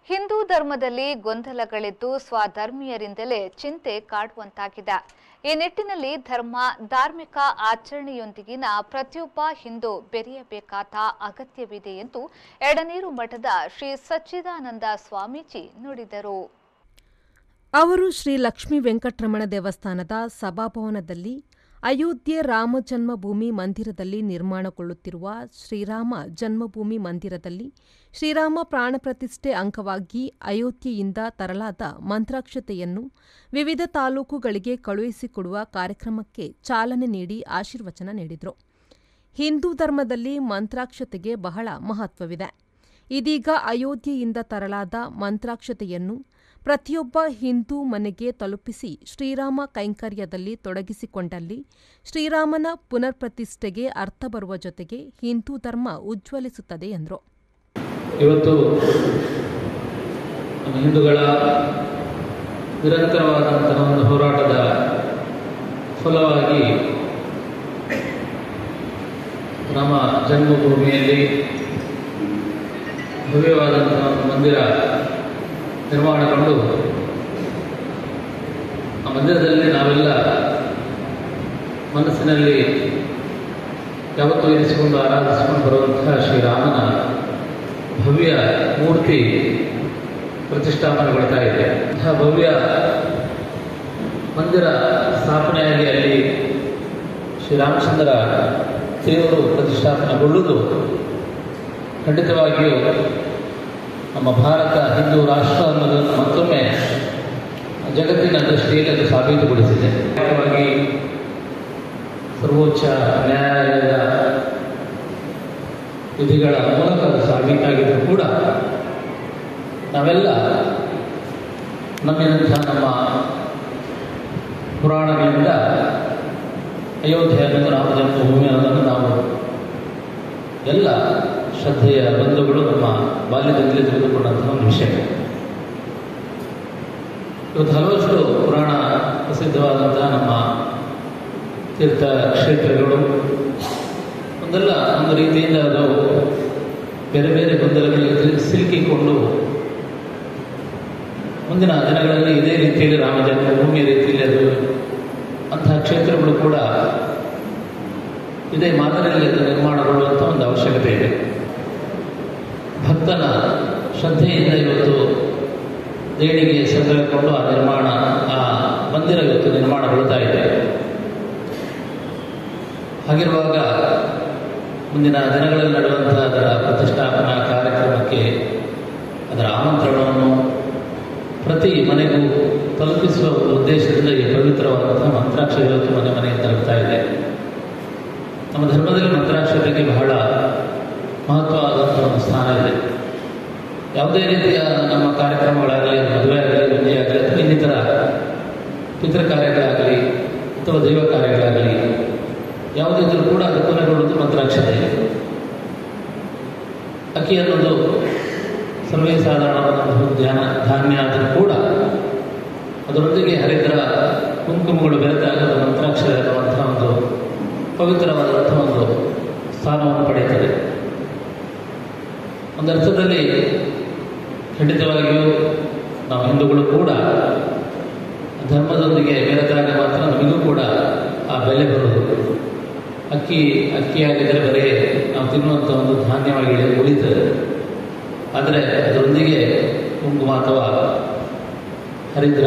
ಹಿಂದೂ ಧರ್ಮದಲ್ಲಿ ಗೊಂದಲಗಳಿದ್ದು ಸ್ವಧರ್ಮೀಯರಿಂದಲೇ ಚಿಂತೆ ಕಾಡುವಂತಾಗಿದೆ ಈ ನಿಟ್ಟಿನಲ್ಲಿ ಧರ್ಮ ಧಾರ್ಮಿಕ ಆಚರಣೆಯೊಂದಿಗಿನ ಪ್ರತಿಯೊಬ್ಬ ಹಿಂದೂ ಬೆರೆಯಬೇಕಾದ ಅಗತ್ಯವಿದೆ ಎಂದು ಎಡನೀರು ಮಠದ ಶ್ರೀ ಸಚ್ಚಿದಾನಂದ ಸ್ವಾಮೀಜಿ ನುಡಿದರು ಅವರು ಶ್ರೀ ಲಕ್ಷ್ಮೀ ವೆಂಕಟರಮಣ ದೇವಸ್ಥಾನದ ಸಭಾಭವನದಲ್ಲಿ ಅಯೋಧ್ಯೆ ರಾಮ ಜನ್ಮಭೂಮಿ ಮಂದಿರದಲ್ಲಿ ನಿರ್ಮಾಣಗೊಳ್ಳುತ್ತಿರುವ ಶ್ರೀರಾಮ ಜನ್ಮಭೂಮಿ ಮಂದಿರದಲ್ಲಿ ಶ್ರೀರಾಮ ಪ್ರಾಣ ಪ್ರತಿಷ್ಠೆ ಅಂಗವಾಗಿ ಅಯೋಧ್ಯೆಯಿಂದ ತರಲಾದ ಮಂತ್ರಾಕ್ಷತೆಯನ್ನು ವಿವಿಧ ತಾಲೂಕುಗಳಿಗೆ ಕಳುಹಿಸಿಕೊಡುವ ಕಾರ್ಯಕ್ರಮಕ್ಕೆ ಚಾಲನೆ ನೀಡಿ ಆಶೀರ್ವಚನ ನೀಡಿದರು ಹಿಂದೂ ಧರ್ಮದಲ್ಲಿ ಮಂತ್ರಾಕ್ಷತೆಗೆ ಬಹಳ ಮಹತ್ವವಿದೆ ಇದೀಗ ಅಯೋಧ್ಯೆಯಿಂದ ತರಲಾದ ಮಂತ್ರಾಕ್ಷತೆಯನ್ನು ಪ್ರತಿಯೊಬ್ಬ ಹಿಂದೂ ಮನೆಗೆ ತಲುಪಿಸಿ ಶ್ರೀರಾಮ ಕೈಂಕರ್ಯದಲ್ಲಿ ತೊಡಗಿಸಿಕೊಂಡಲ್ಲಿ ಶ್ರೀರಾಮನ ಪುನರ್ಪ್ರತಿಷ್ಠೆಗೆ ಅರ್ಥ ಬರುವ ಜೊತೆಗೆ ಹಿಂದೂ ಧರ್ಮ ಉಜ್ವಲಿಸುತ್ತದೆ ಎಂದರು ಇವತ್ತು ನಮ್ಮ ಹಿಂದೂಗಳ ನಿರಂತರವಾದಂತಹ ಒಂದು ಹೋರಾಟದ ಫಲವಾಗಿ ನಮ್ಮ ಜನ್ಮಭೂಮಿಯಲ್ಲಿ ಭವ್ಯವಾದಂತಹ ಒಂದು ಮಂದಿರ ನಿರ್ಮಾಣಗೊಂಡು ಆ ಮಂದಿರದಲ್ಲಿ ನಾವೆಲ್ಲ ಮನಸ್ಸಿನಲ್ಲಿ ಯಾವತ್ತೂ ಇರಿಸಿಕೊಂಡು ಆರಾಧಿಸಿಕೊಂಡು ಬರುವಂತಹ ಶ್ರೀರಾಮನ ಭವ್ಯ ಮೂರ್ತಿ ಪ್ರತಿಷ್ಠಾಪನೆಗೊಳ್ತಾ ಇದೆ ಅಂತಹ ಭವ್ಯ ಮಂದಿರ ಸ್ಥಾಪನೆಯಾಗಿ ಅಲ್ಲಿ ಶ್ರೀರಾಮಚಂದ್ರ ದೇವರು ಪ್ರತಿಷ್ಠಾಪನೆಗೊಳ್ಳುವುದು ಖಂಡಿತವಾಗಿಯೂ ನಮ್ಮ ಭಾರತ ಹಿಂದೂ ರಾಷ್ಟ್ರ ಅನ್ನೋದನ್ನು ಮತ್ತೊಮ್ಮೆ ಜಗತ್ತಿನ ದೃಷ್ಟಿಯಲ್ಲಿ ಅದು ಸಾಬೀತುಗೊಳಿಸಿದೆ ಮುಖ್ಯವಾಗಿ ಸರ್ವೋಚ್ಚ ನ್ಯಾಯಾಲಯದ ವಿಧಿಗಳ ಮೂಲಕ ಅದು ಸಾಬೀತಾಗಿದ್ದರೂ ಕೂಡ ನಾವೆಲ್ಲ ನಮ್ಮಿನಂಥ ನಮ್ಮ ಪುರಾಣಗಳಿಂದ ಅಯೋಧ್ಯೆ ಅನ್ನೋದು ರಾಮ ಜನ್ಮಭೂಮಿ ಅನ್ನೋದನ್ನು ನಾವು ಎಲ್ಲ ಶ್ರದ್ಧೆಯ ಬಂಧುಗಳು ನಮ್ಮ ಬಾಲ್ಯದಲ್ಲಿ ತಿಳಿದುಕೊಂಡಂತಹ ಒಂದು ವಿಷಯ ಇವತ್ತು ಹಲವಷ್ಟು ಪುರಾಣ ಪ್ರಸಿದ್ಧವಾದಂತಹ ನಮ್ಮ ತೀರ್ಥ ಕ್ಷೇತ್ರಗಳು ಒಂದಲ್ಲ ಒಂದು ರೀತಿಯಿಂದ ಅದು ಬೇರೆ ಬೇರೆ ಗೊಂದಲಗಳಿಗೆ ತಿರುಗಿ ಸಿಲುಕಿಕೊಂಡು ಮುಂದಿನ ದಿನಗಳಲ್ಲಿ ಇದೇ ರೀತಿಯಲ್ಲಿ ರಾಮ ಜನ್ಮಭೂಮಿಯ ರೀತಿಯಲ್ಲಿ ಅದು ಅಂತಹ ಕ್ಷೇತ್ರಗಳು ಕೂಡ ಇದೇ ಮಾದರಿಯಲ್ಲಿ ಅದು ನಿರ್ಮಾಣಗೊಳ್ಳುವಂಥ ಒಂದು ಅವಶ್ಯಕತೆ ಇದೆ ಭಕ್ತನ ಶ್ರದ್ಧೆಯಿಂದ ಇವತ್ತು ದೇಣಿಗೆ ಸಂಗ್ರಹಕೊಂಡು ಆ ನಿರ್ಮಾಣ ಆ ಮಂದಿರ ಇವತ್ತು ನಿರ್ಮಾಣಗೊಳ್ತಾ ಇದೆ ಹಾಗಿರುವಾಗ ಮುಂದಿನ ದಿನಗಳಲ್ಲಿ ನಡೆಯುವಂತಹ ಅದರ ಪ್ರತಿಷ್ಠಾಪನಾ ಕಾರ್ಯಕ್ರಮಕ್ಕೆ ಅದರ ಆಮಂತ್ರಣವನ್ನು ಪ್ರತಿ ಮನೆಗೂ ತಲುಪಿಸುವ ಒಂದು ಉದ್ದೇಶದಿಂದ ಈ ಪವಿತ್ರವಾದಂತಹ ಮಂತ್ರಾಕ್ಷರ ಇವತ್ತು ಮನೆ ಮನೆಗೆ ತಲುಪ್ತಾ ಇದೆ ನಮ್ಮ ಧರ್ಮದಲ್ಲಿ ಮಂತ್ರಾಕ್ಷತೆಗೆ ಬಹಳ ಮಹತ್ವವಾದಂಥ ಒಂದು ಸ್ಥಾನ ಇದೆ ಯಾವುದೇ ರೀತಿಯ ನಮ್ಮ ಕಾರ್ಯಕ್ರಮಗಳಾಗಲಿ ಮದುವೆ ಆಗಲಿ ಮದುವೆ ಆಗಲಿ ಅಥವಾ ಇನ್ನಿತರ ಪಿತೃ ಕಾರ್ಯಗಳಾಗಲಿ ಅಥವಾ ದೈವ ಕಾರ್ಯಗಳಾಗಲಿ ಯಾವುದಿದ್ರೂ ಕೂಡ ಅದು ಕೊನೆಗೊಳ್ಳುವುದು ಮಂತ್ರಾಕ್ಷತೆ ಅಕ್ಕಿ ಅನ್ನೋದು ಸರ್ವೇ ಸಾಧಾರಣವಾದಂತಹ ಧ್ಯಾನ ಧಾನ್ಯ ಆದರೂ ಕೂಡ ಅದರೊಂದಿಗೆ ಹರಿದ್ರ ಕುಂಕುಮಗಳು ಬೆರೆತಾಗ ಅದು ಮಂತ್ರಾಕ್ಷರ ಎನ್ನುವಂತಹ ಒಂದು ಪವಿತ್ರವಾದಂತಹ ಒಂದು ಸ್ಥಾನವನ್ನು ಪಡೆಯುತ್ತದೆ ಒಂದರ್ಥದಲ್ಲಿ ಖಂಡಿತವಾಗಿಯೂ ನಾವು ಹಿಂದೂಗಳು ಕೂಡ ಧರ್ಮದೊಂದಿಗೆ ಬೆರೆತಾಗ ಮಾತ್ರ ನಮಗೂ ಕೂಡ ಆ ಬೆಲೆ ಬರುವುದು ಅಕ್ಕಿ ಅಕ್ಕಿಯಾಗಿದ್ದರೆ ಬರೀ ನಾವು ತಿನ್ನುವಂಥ ಒಂದು ಧಾನ್ಯವಾಗಿ ಉಳಿತದೆ ಆದರೆ ಅದರೊಂದಿಗೆ ಕುಂಕುಮ ಅಥವಾ ಹರಿದ್ರ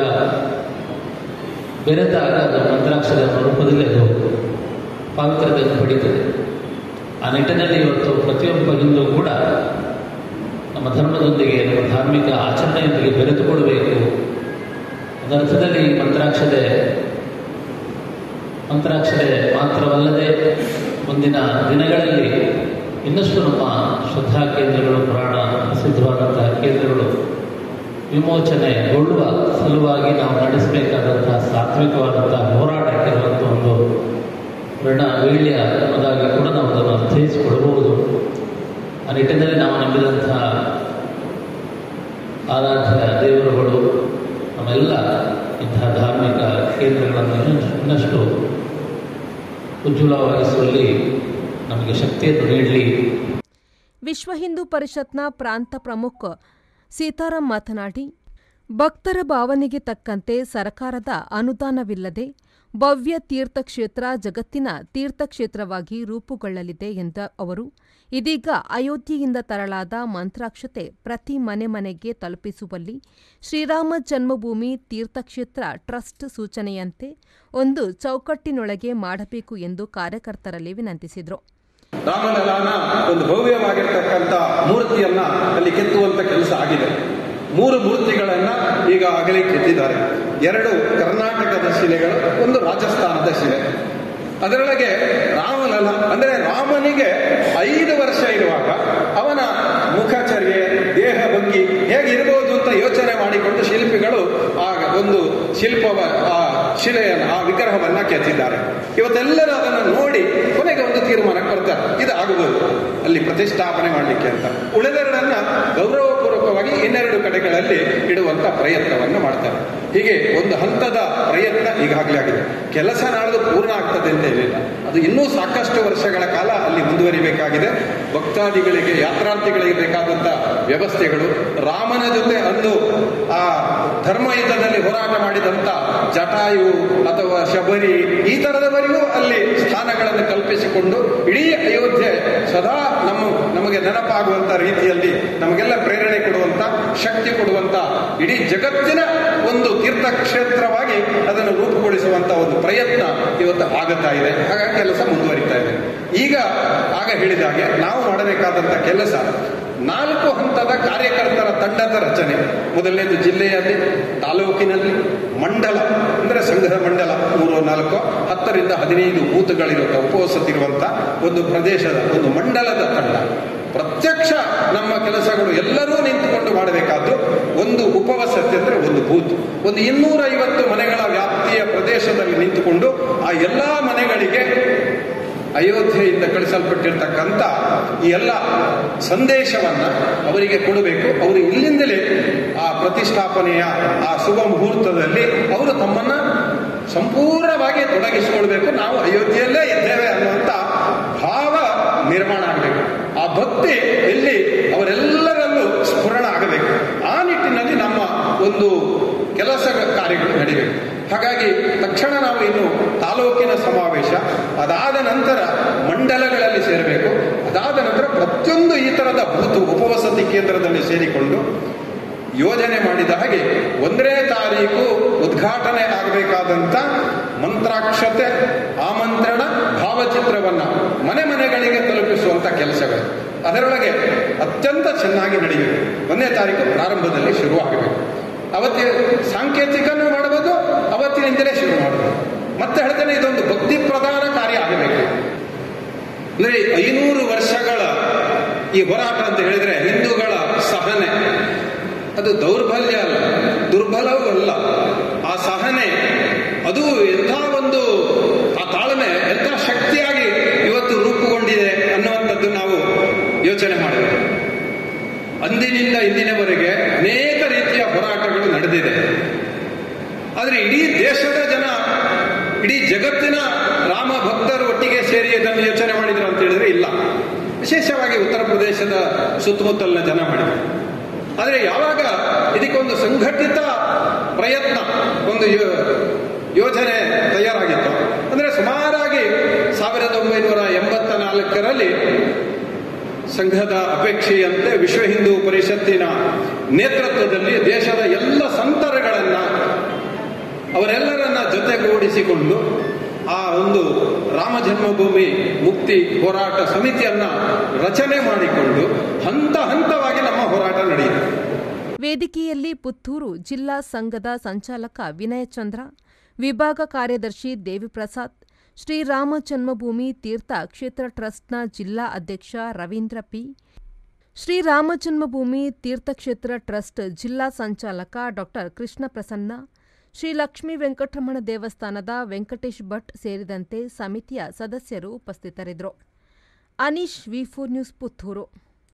ಬೆರೆತಾಗ ಅದು ಮಂತ್ರಾಕ್ಷರ ರೂಪದಲ್ಲಿ ಅದು ಪಾವಿತ್ರತೆಯನ್ನು ಪಡೀತದೆ ಆ ನಿಟ್ಟಿನಲ್ಲಿ ಇವತ್ತು ಪ್ರತಿಯೊಬ್ಬ ಹಿಂದೂ ಕೂಡ ನಮ್ಮ ಧರ್ಮದೊಂದಿಗೆ ನಮ್ಮ ಧಾರ್ಮಿಕ ಆಚರಣೆಯೊಂದಿಗೆ ಬೆರೆತುಕೊಳ್ಬೇಕು ಅದರ್ಥದಲ್ಲಿ ಮಂತ್ರಾಕ್ಷತೆ ಮಂತ್ರಾಕ್ಷತೆ ಮಾತ್ರವಲ್ಲದೆ ಮುಂದಿನ ದಿನಗಳಲ್ಲಿ ಇನ್ನಷ್ಟು ನಮ್ಮ ಶ್ರದ್ಧಾ ಕೇಂದ್ರಗಳು ಪುರಾಣ ಪ್ರಸಿದ್ಧವಾದಂತಹ ಕೇಂದ್ರಗಳು ವಿಮೋಚನೆಗೊಳ್ಳುವ ಸಲುವಾಗಿ ನಾವು ನಡೆಸಬೇಕಾದಂತಹ ಸಾತ್ವಿಕವಾದಂತಹ ಹೋರಾಟಕ್ಕೆ ಇವತ್ತು ಒಂದು ಋಣ ವೀಳ್ಯ ಅನ್ನೋದಾಗಿ ಕೂಡ ನಾವು ಅದನ್ನು ಅರ್ಥೈಸಿಕೊಳ್ಳಬಹುದು ಆ ನಿಟ್ಟಿನಲ್ಲಿ ನಾವು ನಂಬಿದಂತಹ ಆರಾಧ್ಯ ದೇವರುಗಳು ನಮ್ಮೆಲ್ಲ ಇಂತಹ ಧಾರ್ಮಿಕ ಕೇಂದ್ರಗಳನ್ನು ಇನ್ನಷ್ಟು ಉಜ್ವಲವಾಗಿಸುವಲ್ಲಿ ನಮಗೆ ಶಕ್ತಿಯನ್ನು ನೀಡಲಿ ವಿಶ್ವ ಹಿಂದೂ ಪರಿಷತ್ನ ಪ್ರಾಂತ ಪ್ರಮುಖ ಸೀತಾರಾಂ ಮಾತನಾಡಿ ಭಕ್ತರ ಭಾವನೆಗೆ ತಕ್ಕಂತೆ ಸರಕಾರದ ಅನುದಾನವಿಲ್ಲದೆ ಭವ್ಯ ತೀರ್ಥಕ್ಷೇತ್ರ ಜಗತ್ತಿನ ತೀರ್ಥಕ್ಷೇತ್ರವಾಗಿ ರೂಪುಗೊಳ್ಳಲಿದೆ ಎಂದ ಅವರು ಇದೀಗ ಅಯೋಧ್ಯೆಯಿಂದ ತರಲಾದ ಮಂತ್ರಾಕ್ಷತೆ ಪ್ರತಿ ಮನೆ ಮನೆಗೆ ತಲುಪಿಸುವಲ್ಲಿ ಶ್ರೀರಾಮ ಜನ್ಮಭೂಮಿ ತೀರ್ಥಕ್ಷೇತ್ರ ಟ್ರಸ್ಟ್ ಸೂಚನೆಯಂತೆ ಒಂದು ಚೌಕಟ್ಟಿನೊಳಗೆ ಮಾಡಬೇಕು ಎಂದು ಕಾರ್ಯಕರ್ತರಲ್ಲಿ ವಿನಂತಿಸಿದರು ರಾಮಲಲಾನ ಒಂದು ಭವ್ಯವಾಗಿರ್ತಕ್ಕಂಥ ಮೂರ್ತಿಯನ್ನ ಅಲ್ಲಿ ಕೆತ್ತುವಂತ ಕೆಲಸ ಆಗಿದೆ ಮೂರು ಮೂರ್ತಿಗಳನ್ನ ಈಗ ಆಗಲೇ ಕೆತ್ತಿದ್ದಾರೆ ಎರಡು ಕರ್ನಾಟಕದ ಶಿಲೆಗಳು ಒಂದು ರಾಜಸ್ಥಾನದ ಶಿಲೆ ಅದರೊಳಗೆ ರಾಮಲಲ ಅಂದ್ರೆ ರಾಮನಿಗೆ ಐದು ವರ್ಷ ಇರುವಾಗ ಅವನ ಮುಖಚರ್ಯೆ ದೇಹ ಭಂಗಿ ಹೇಗಿರ್ಬೋದು ಅಂತ ಯೋಚನೆ ಮಾಡಿಕೊಂಡು ಶಿಲ್ಪಿಗಳು ಆ ಒಂದು ಶಿಲ್ಪವ ಆ ಶಿಲೆಯನ್ನು ಆ ವಿಗ್ರಹವನ್ನ ಕೆತ್ತಿದ್ದಾರೆ ಇವತ್ತೆಲ್ಲರೂ ಅದನ್ನು ನೋಡಿ ಕೊನೆಗೆ ಒಂದು ತೀರ್ಮಾನಕ್ಕೆ ಬರ್ತಾರೆ ಇದು ಆಗಬಹುದು ಅಲ್ಲಿ ಪ್ರತಿಷ್ಠಾಪನೆ ಮಾಡಲಿಕ್ಕೆ ಅಂತ ಉಳಿದೆರಡನ್ನ ಗೌರವಪೂರ್ವಕವಾಗಿ ಇನ್ನೆರಡು ಕಡೆಗಳಲ್ಲಿ ಇಡುವಂತ ಪ್ರಯತ್ನವನ್ನು ಮಾಡ್ತಾರೆ ಹೀಗೆ ಒಂದು ಹಂತದ ಪ್ರಯತ್ನ ಈಗಾಗಲೇ ಆಗಿದೆ ಕೆಲಸ ನಾಳ್ದು ಪೂರ್ಣ ಆಗ್ತದೆ ಅಂತ ಹೇಳಿಲ್ಲ ಅದು ಇನ್ನೂ ಸಾಕಷ್ಟು ವರ್ಷಗಳ ಕಾಲ ಅಲ್ಲಿ ಮುಂದುವರಿಬೇಕಾಗಿದೆ ಭಕ್ತಾದಿಗಳಿಗೆ ಯಾತ್ರಾರ್ಥಿಗಳಿಗೆ ಬೇಕಾದಂತ ವ್ಯವಸ್ಥೆಗಳು ರಾಮನ ಜೊತೆ ಅಂದು ಆ ಧರ್ಮ ಯುದ್ಧದಲ್ಲಿ ಹೋರಾಟ ಮಾಡಿದಂತ ಜಟಾಯು ಅಥವಾ ಶಬರಿ ಈ ತರದವರಿಗೂ ಅಲ್ಲಿ ಸ್ಥಾನಗಳನ್ನು ಕಲ್ಪಿಸಿಕೊಂಡು ಇಡೀ ಅಯೋಧ್ಯೆ ಸದಾ ನಮ್ಮ ನಮಗೆ ನೆನಪಾಗುವಂತ ರೀತಿಯಲ್ಲಿ ನಮಗೆಲ್ಲ ಪ್ರೇರಣೆ ಕೊಡುವಂತ ಶಕ್ತಿ ಕೊಡುವಂತ ಇಡೀ ಜಗತ್ತಿನ ಒಂದು ತೀರ್ಥಕ್ಷೇತ್ರವಾಗಿ ಅದನ್ನು ರೂಪುಗೊಳಿಸುವಂತ ಒಂದು ಪ್ರಯತ್ನ ಇವತ್ತು ಆಗುತ್ತಾ ಇದೆ ಹಾಗಾಗಿ ಕೆಲಸ ಮುಂದುವರಿತಾ ಇದೆ ಈಗ ಆಗ ಹೇಳಿದ ಹಾಗೆ ನಾವು ಮಾಡಬೇಕಾದಂತ ಕೆಲಸ ನಾಲ್ಕು ಹಂತದ ಕಾರ್ಯಕರ್ತರ ತಂಡದ ರಚನೆ ಮೊದಲನೇದು ಜಿಲ್ಲೆಯಲ್ಲಿ ತಾಲೂಕಿನಲ್ಲಿ ಮಂಡಲ ಅಂದ್ರೆ ಸಂಘದ ಮಂಡಲ ಮೂರು ನಾಲ್ಕು ಹತ್ತರಿಂದ ಹದಿನೈದು ಬೂತ್ಗಳಿರುವಂತ ಉಪವಸತಿರುವಂತ ಒಂದು ಪ್ರದೇಶದ ಒಂದು ಮಂಡಲದ ತಂಡ ಪ್ರತ್ಯಕ್ಷ ನಮ್ಮ ಕೆಲಸಗಳು ಎಲ್ಲರೂ ನಿಂತುಕೊಂಡು ಮಾಡಬೇಕಾದ್ದು ಒಂದು ಉಪವಸತಿ ಅಂದ್ರೆ ಒಂದು ಬೂತ್ ಒಂದು ಇನ್ನೂರ ಐವತ್ತು ಮನೆಗಳ ವ್ಯಾಪ್ತಿಯ ಪ್ರದೇಶದಲ್ಲಿ ನಿಂತುಕೊಂಡು ಆ ಎಲ್ಲಾ ಮನೆಗಳಿಗೆ ಅಯೋಧ್ಯೆಯಿಂದ ಕಳಿಸಲ್ಪಟ್ಟಿರ್ತಕ್ಕಂಥ ಈ ಎಲ್ಲ ಸಂದೇಶವನ್ನ ಅವರಿಗೆ ಕೊಡಬೇಕು ಅವರು ಇಲ್ಲಿಂದಲೇ ಆ ಪ್ರತಿಷ್ಠಾಪನೆಯ ಆ ಶುಭ ಮುಹೂರ್ತದಲ್ಲಿ ಅವರು ತಮ್ಮನ್ನ ಸಂಪೂರ್ಣವಾಗಿ ತೊಡಗಿಸಿಕೊಳ್ಬೇಕು ನಾವು ಅಯೋಧ್ಯೆಯಲ್ಲೇ ಇದ್ದೇವೆ ಅನ್ನುವಂತ ಭಾವ ನಿರ್ಮಾಣ ಆಗಬೇಕು ಆ ಭಕ್ತಿ ಇಲ್ಲಿ ಅವರೆಲ್ಲರಲ್ಲೂ ಸ್ಫುರಣ ಆಗಬೇಕು ಆ ನಿಟ್ಟಿನಲ್ಲಿ ನಮ್ಮ ಒಂದು ಕೆಲಸ ಕಾರ್ಯಗಳು ನಡೀಬೇಕು ಹಾಗಾಗಿ ತಕ್ಷಣ ನಾವು ಇನ್ನು ತಾಲೂಕಿನ ಸಮಾವೇಶ ಅದಾದ ನಂತರ ಮಂಡಲಗಳಲ್ಲಿ ಸೇರಬೇಕು ಅದಾದ ನಂತರ ಪ್ರತಿಯೊಂದು ಈ ತರದ ಬೂತು ಉಪವಸತಿ ಕೇಂದ್ರದಲ್ಲಿ ಸೇರಿಕೊಂಡು ಯೋಜನೆ ಮಾಡಿದ ಹಾಗೆ ಒಂದನೇ ತಾರೀಕು ಉದ್ಘಾಟನೆ ಆಗಬೇಕಾದಂತ ಮಂತ್ರಾಕ್ಷತೆ ಆಮಂತ್ರಣ ಭಾವಚಿತ್ರವನ್ನ ಮನೆ ಮನೆಗಳಿಗೆ ತಲುಪಿಸುವಂತ ಕೆಲಸಗಳು ಅದರೊಳಗೆ ಅತ್ಯಂತ ಚೆನ್ನಾಗಿ ನಡೆಯಬೇಕು ಒಂದನೇ ತಾರೀಕು ಪ್ರಾರಂಭದಲ್ಲಿ ಶುರುವಾಗಬೇಕು ಅವತ್ತಿನ ಸಾಂಕೇತಿಕನೂ ಮಾಡಬಹುದು ಅವತ್ತಿನಿಂದಲೇ ಶುರು ಮಾಡಬಹುದು ಮತ್ತೆ ಹೇಳ್ತೇನೆ ಇದೊಂದು ಭಕ್ತಿ ಪ್ರಧಾನ ಕಾರ್ಯ ಆಗಬೇಕು ಅಂದ್ರೆ ಐನೂರು ವರ್ಷಗಳ ಈ ಹೋರಾಟ ಅಂತ ಹೇಳಿದ್ರೆ ಹಿಂದೂಗಳ ಸಹನೆ ಅದು ದೌರ್ಬಲ್ಯ ಅಲ್ಲ ದುರ್ಬಲವೂ ಅಲ್ಲ ಆ ಸಹನೆ ಅದು ಎಂಥ ಒಂದು ಆ ತಾಳ್ಮೆ ಎಂಥ ಶಕ್ತಿಯಾಗಿ ಇವತ್ತು ರೂಪುಗೊಂಡಿದೆ ಅನ್ನುವಂಥದ್ದು ನಾವು ಯೋಚನೆ ಮಾಡಬೇಕು ಅಂದಿನಿಂದ ಇಂದಿನವರೆಗೆ ಅನೇಕ ರೀತಿಯ ಹೋರಾಟಗಳು ನಡೆದಿದೆ ಆದರೆ ಇಡೀ ದೇಶದ ಜನ ಇಡೀ ಜಗತ್ತಿನ ರಾಮ ಭಕ್ತರು ಒಟ್ಟಿಗೆ ಸೇರಿ ಅದನ್ನು ಯೋಚನೆ ಮಾಡಿದ್ರು ಅಂತ ಹೇಳಿದ್ರೆ ಇಲ್ಲ ವಿಶೇಷವಾಗಿ ಉತ್ತರ ಪ್ರದೇಶದ ಸುತ್ತಮುತ್ತಲಿನ ಜನ ಮಾಡಿದರು ಆದರೆ ಯಾವಾಗ ಇದಕ್ಕೊಂದು ಸಂಘಟಿತ ಪ್ರಯತ್ನ ಒಂದು ಯೋಜನೆ ತಯಾರಾಗಿತ್ತು ಅಂದ್ರೆ ಸುಮಾರಾಗಿ ಸಾವಿರದ ಒಂಬೈನೂರ ಎಂಬತ್ತ ನಾಲ್ಕರಲ್ಲಿ ಸಂಘದ ಅಪೇಕ್ಷೆಯಂತೆ ವಿಶ್ವ ಹಿಂದೂ ಪರಿಷತ್ತಿನ ನೇತೃತ್ವದಲ್ಲಿ ದೇಶದ ಎಲ್ಲ ಸಂತರಗಳನ್ನ ಅವರೆಲ್ಲರನ್ನ ಜೊತೆಗೂಡಿಸಿಕೊಂಡು ಆ ಒಂದು ರಾಮ ಜನ್ಮಭೂಮಿ ಮುಕ್ತಿ ಹೋರಾಟ ಸಮಿತಿಯನ್ನ ರಚನೆ ಮಾಡಿಕೊಂಡು ಹಂತ ಹಂತವಾಗಿ ನಮ್ಮ ಹೋರಾಟ ನಡೆಯಿತು ವೇದಿಕೆಯಲ್ಲಿ ಪುತ್ತೂರು ಜಿಲ್ಲಾ ಸಂಘದ ಸಂಚಾಲಕ ವಿನಯಚಂದ್ರ ವಿಭಾಗ ಕಾರ್ಯದರ್ಶಿ ದೇವಿಪ್ರಸಾದ್ ಶ್ರೀರಾಮ ಜನ್ಮಭೂಮಿ ತೀರ್ಥ ಕ್ಷೇತ್ರ ಟ್ರಸ್ಟ್ನ ಜಿಲ್ಲಾ ಅಧ್ಯಕ್ಷ ರವೀಂದ್ರ ಪಿ ಶ್ರೀರಾಮ ಜನ್ಮಭೂಮಿ ತೀರ್ಥಕ್ಷೇತ್ರ ಟ್ರಸ್ಟ್ ಜಿಲ್ಲಾ ಸಂಚಾಲಕ ಡಾಕ್ಟರ್ ಕೃಷ್ಣ ಪ್ರಸನ್ನ ಶ್ರೀ ಲಕ್ಷ್ಮೀ ವೆಂಕಟರಮಣ ದೇವಸ್ಥಾನದ ವೆಂಕಟೇಶ್ ಭಟ್ ಸೇರಿದಂತೆ ಸಮಿತಿಯ ಸದಸ್ಯರು ಉಪಸ್ಥಿತರಿದ್ದರು Aneesh V four news Puttur